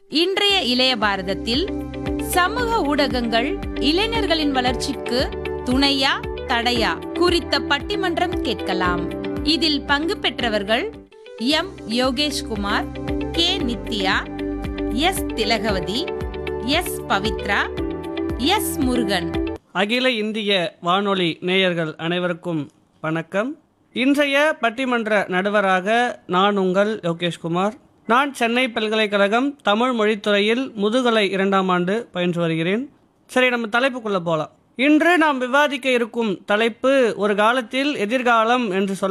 இன்றைய இளைய பாரதத்தில் சமூக ஊடகங்கள் இளைஞர்களின் வளர்ச்சிக்கு துணையா தடையா குறித்த பட்டிமன்றம் கேட்கலாம் இதில் பங்கு பெற்றவர்கள் M Yogeshkumar K Nithya S Thilagavathi S Pavithra S Murugan அகில இந்திய வானொலி நேயர்கள் அனைவருக்கும் வணக்கம் இன்றைய பட்டிமன்ற நடுவராக நான் உங்கள் யோகேஷ்குமார் நான் சென்னை பல்கலைக்கழகம் தமிழ் மொழித்துறையில் முதுகலை இரண்டாம் ஆண்டு பயின்று வருகிறேன் சரி நம்ம தலைப்புக்குள்ள போகலாம் இன்று நாம் விவாதிக்க இருக்கும் தலைப்பு ஒரு காலத்தில் எதிர்காலம் என்று சொல்ல